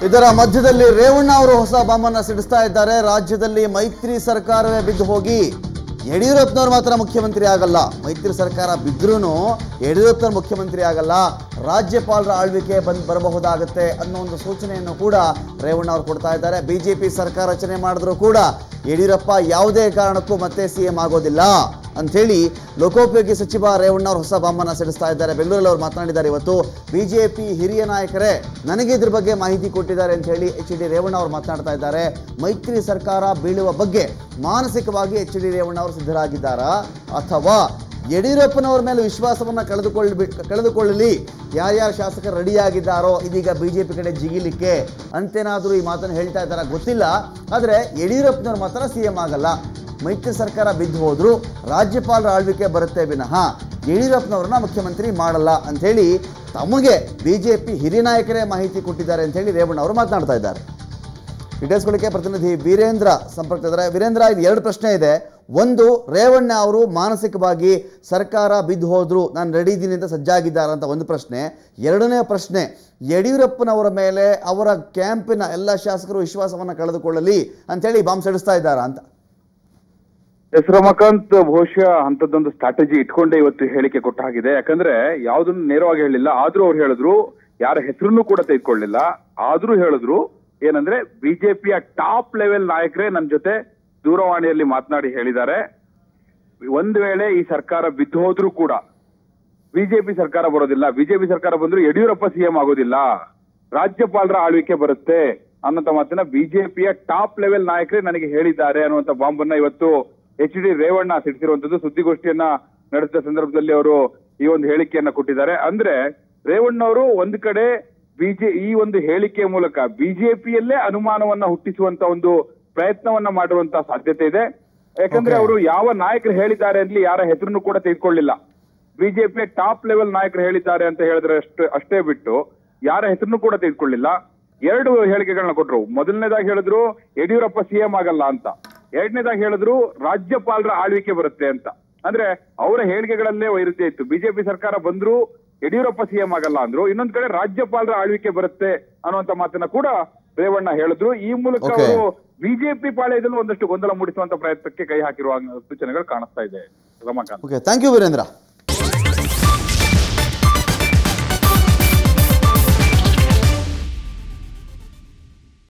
ಇದರ ಮಧ್ಯದಲ್ಲಿ ರೇವಣ್ಣ ಅವರು ಹೊಸ ಬಾಂಬನ್ನ ಸಿಡಿಸ್ತಾ ಇದ್ದಾರೆ ರಾಜ್ಯದಲ್ಲಿ ಮೈತ್ರಿ ಸರ್ಕಾರವೇ ಬಿದ್ದು ಹೋಗಿ ಯಡಿಯೂರಪ್ಪನವ್ರು ಮಾತ್ರ ಮುಖ್ಯಮಂತ್ರಿ ಆಗಲ್ಲ ಮೈತ್ರಿ ಸರ್ಕಾರ ಬಿದ್ರೂ ಯಡಿಯೂರಪ್ಪನವ್ರು ಮುಖ್ಯಮಂತ್ರಿ ಆಗಲ್ಲ ರಾಜ್ಯಪಾಲರ ಆಳ್ವಿಕೆ ಬಂದ್ ಬರಬಹುದಾಗುತ್ತೆ ಅನ್ನೋ ಒಂದು ಸೂಚನೆಯನ್ನು ಕೂಡ ರೇವಣ್ಣ ಅವರು ಕೊಡ್ತಾ ಇದ್ದಾರೆ ಬಿಜೆಪಿ ಸರ್ಕಾರ ರಚನೆ ಮಾಡಿದ್ರು ಕೂಡ ಯಡಿಯೂರಪ್ಪ ಯಾವುದೇ ಕಾರಣಕ್ಕೂ ಮತ್ತೆ ಸಿ ಎಂ ಆಗೋದಿಲ್ಲ ಅಂಥೇಳಿ ಲೋಕೋಪಯೋಗಿ ಸಚಿವ ರೇವಣ್ಣ ಅವರು ಹೊಸ ಬಾಂಬನ್ನ ಸಿಡಿಸ್ತಾ ಇದ್ದಾರೆ ಬೆಂಗಳೂರಲ್ಲಿ ಅವರು ಮಾತನಾಡಿದ್ದಾರೆ ಇವತ್ತು ಬಿಜೆಪಿ ಹಿರಿಯ ನಾಯಕರೇ ನನಗೆ ಇದ್ರ ಬಗ್ಗೆ ಮಾಹಿತಿ ಕೊಟ್ಟಿದ್ದಾರೆ ಅಂತ ಹೇಳಿ ಎಚ್ ಡಿ ರೇವಣ್ಣ ಅವರು ಮಾತನಾಡ್ತಾ ಇದ್ದಾರೆ ಮೈತ್ರಿ ಸರ್ಕಾರ ಬೀಳುವ ಬಗ್ಗೆ ಮಾನಸಿಕವಾಗಿ ಎಚ್ ಡಿ ರೇವಣ್ಣ ಅವರು ಸಿದ್ಧರಾಗಿದ್ದಾರಾ ಅಥವಾ ಯಡಿಯೂರಪ್ಪನವರ ಮೇಲೆ ವಿಶ್ವಾಸವನ್ನ ಕಳೆದುಕೊಳ್ಳಿ ಕಳೆದುಕೊಳ್ಳಲಿ ಯಾರ್ಯಾರು ಶಾಸಕರು ರೆಡಿಯಾಗಿದ್ದಾರೋ ಇದೀಗ ಬಿಜೆಪಿ ಕಡೆ ಜಿಗಿಲಿಕ್ಕೆ ಅಂತೇನಾದರೂ ಈ ಮಾತನ್ನು ಹೇಳ್ತಾ ಇದ್ದಾರಾ ಗೊತ್ತಿಲ್ಲ ಆದರೆ ಯಡಿಯೂರಪ್ಪನವ್ರು ಮಾತ್ರ ಸಿ ಎಂ ಆಗಲ್ಲ ಮೈತ್ರಿ ಸರ್ಕಾರ ಬಿದ್ದು ಹೋದ್ರು ರಾಜ್ಯಪಾಲರ ಆಳ್ವಿಕೆ ಬರುತ್ತೆ ವಿನಃ ಯಡಿಯೂರಪ್ಪನವ್ರನ್ನ ಮುಖ್ಯಮಂತ್ರಿ ಮಾಡಲ್ಲ ಅಂಥೇಳಿ ತಮಗೆ ಬಿಜೆಪಿ ಹಿರಿಯ ನಾಯಕರೇ ಮಾಹಿತಿ ಕೊಟ್ಟಿದ್ದಾರೆ ಅಂತ ಹೇಳಿ ರೇವಣ್ಣ ಅವರು ಮಾತನಾಡ್ತಾ ಇದ್ದಾರೆ ಡೀಟೇಲ್ಸ್ಗಳಿಗೆ ಪ್ರತಿನಿಧಿ ವೀರೇಂದ್ರ ಸಂಪರ್ಕ ಇದ್ದಾರೆ ವೀರೇಂದ್ರ ಇದು ಎರಡು ಪ್ರಶ್ನೆ ಇದೆ ಒಂದು ರೇವಣ್ಣ ಅವರು ಮಾನಸಿಕವಾಗಿ ಸರ್ಕಾರ ಬಿದ್ದು ಹೋದ್ರು ನಾನು ರೆಡಿ ಇದ್ದೀನಿ ಅಂತ ಸಜ್ಜಾಗಿದ್ದಾರೆ ಅಂತ ಒಂದು ಪ್ರಶ್ನೆ ಎರಡನೇ ಪ್ರಶ್ನೆ ಯಡಿಯೂರಪ್ಪನವರ ಮೇಲೆ ಅವರ ಕ್ಯಾಂಪಿನ ಎಲ್ಲ ಶಾಸಕರು ವಿಶ್ವಾಸವನ್ನು ಕಳೆದುಕೊಳ್ಳಲಿ ಅಂತೇಳಿ ಬಾಂಬ್ ಸಿಡಿಸ್ತಾ ಇದ್ದಾರಾ ಅಂತ ಎಸ್ ರಮಾಕಾಂತ್ ಬಹುಶಃ ಅಂತದ್ದೊಂದು ಸ್ಟ್ರಾಟಜಿ ಇಟ್ಕೊಂಡೇ ಇವತ್ತು ಹೇಳಿಕೆ ಕೊಟ್ಟ ಹಾಗಿದೆ ಯಾಕಂದ್ರೆ ಯಾವ್ದನ್ನು ನೇರವಾಗಿ ಹೇಳಿಲ್ಲ ಆದ್ರೂ ಅವ್ರು ಹೇಳಿದ್ರು ಯಾರ ಹೆಸರನ್ನು ಕೂಡ ತೆಗೆದುಕೊಳ್ಳಿಲ್ಲ ಆದ್ರೂ ಹೇಳಿದ್ರು ಏನಂದ್ರೆ ಬಿಜೆಪಿಯ ಟಾಪ್ ಲೆವೆಲ್ ನಾಯಕರೇ ನನ್ನ ಜೊತೆ ದೂರವಾಣಿಯಲ್ಲಿ ಮಾತನಾಡಿ ಹೇಳಿದ್ದಾರೆ ಒಂದ್ ವೇಳೆ ಈ ಸರ್ಕಾರ ಬಿದ್ದು ಹೋದ್ರೂ ಕೂಡ ಬಿಜೆಪಿ ಸರ್ಕಾರ ಬರೋದಿಲ್ಲ ಬಿಜೆಪಿ ಸರ್ಕಾರ ಬಂದ್ರು ಯಡಿಯೂರಪ್ಪ ಸಿಎಂ ಆಗೋದಿಲ್ಲ ರಾಜ್ಯಪಾಲರ ಆಳ್ವಿಕೆ ಬರುತ್ತೆ ಅನ್ನೋಂತ ಮಾತನ್ನ ಬಿಜೆಪಿಯ ಟಾಪ್ ಲೆವೆಲ್ ನಾಯಕರೇ ನನಗೆ ಹೇಳಿದ್ದಾರೆ ಅನ್ನುವಂತ ಬಾಂಬನ್ನ ಇವತ್ತು ಎಚ್ ಡಿ ರೇವಣ್ಣ ಸಿಡಿಸಿರುವಂತದ್ದು ಸುದ್ದಿಗೋಷ್ಠಿಯನ್ನ ನಡೆಸಿದ ಸಂದರ್ಭದಲ್ಲಿ ಅವರು ಈ ಒಂದು ಹೇಳಿಕೆಯನ್ನ ಕೊಟ್ಟಿದ್ದಾರೆ ಅಂದ್ರೆ ರೇವಣ್ಣ ಅವರು ಒಂದ್ ಕಡೆ ಬಿಜೆ ಈ ಒಂದು ಹೇಳಿಕೆಯ ಮೂಲಕ ಬಿಜೆಪಿಯಲ್ಲೇ ಅನುಮಾನವನ್ನ ಹುಟ್ಟಿಸುವಂತ ಒಂದು ಪ್ರಯತ್ನವನ್ನ ಮಾಡುವಂತ ಸಾಧ್ಯತೆ ಇದೆ ಯಾಕಂದ್ರೆ Okay. ಅವರು ಯಾವ ನಾಯಕರು ಹೇಳಿದ್ದಾರೆ ಅಂತ ಯಾರ ಹೆಸರನ್ನು ಕೂಡ ತೆಗೆದುಕೊಳ್ಳಿಲ್ಲ ಬಿಜೆಪಿಯ ಟಾಪ್ ಲೆವೆಲ್ ನಾಯಕರು ಹೇಳಿದ್ದಾರೆ ಅಂತ ಹೇಳಿದ್ರೆ ಅಷ್ಟೇ ಅಷ್ಟೇ ಬಿಟ್ಟು ಯಾರ ಹೆಸರನ್ನು ಕೂಡ ತೆಗೆದುಕೊಳ್ಳಿಲ್ಲ ಎರಡು ಹೇಳಿಕೆಗಳನ್ನ ಕೊಟ್ರು ಮೊದಲನೇದಾಗಿ ಹೇಳಿದ್ರು ಯಡಿಯೂರಪ್ಪ ಸಿಎಂ ಆಗಲ್ಲ ಅಂತ ಎರಡನೇದಾಗಿ ಹೇಳಿದ್ರು ರಾಜ್ಯಪಾಲರ ಆಳ್ವಿಕೆ ಬರುತ್ತೆ ಅಂತ ಅಂದ್ರೆ ಅವರ ಹೇಳಿಕೆಗಳಲ್ಲೇ ವೈರುಧ್ಯ ಇತ್ತು ಬಿಜೆಪಿ ಸರ್ಕಾರ ಬಂದ್ರು ಯಡಿಯೂರಪ್ಪ ಸಿಎಂ ಆಗಲ್ಲ ಅಂದ್ರು ಇನ್ನೊಂದ್ ಕಡೆ ರಾಜ್ಯಪಾಲರ ಆಳ್ವಿಕೆ ಬರುತ್ತೆ ಅನ್ನುವಂತ ಮಾತನ್ನ ಕೂಡ ರೇವಣ್ಣ ಹೇಳಿದ್ರು ಈ ಮೂಲಕ Okay. ಅವರು ಬಿಜೆಪಿ ಪಾಳ್ಯದಲ್ಲೂ ಒಂದಷ್ಟು ಗೊಂದಲ ಮೂಡಿಸುವಂತ ಪ್ರಯತ್ನಕ್ಕೆ ಕೈ ಹಾಕಿರುವ ಸೂಚನೆಗಳು ಕಾಣಿಸ್ತಾ ಇದೆ Ramakant okay thank you Veerendra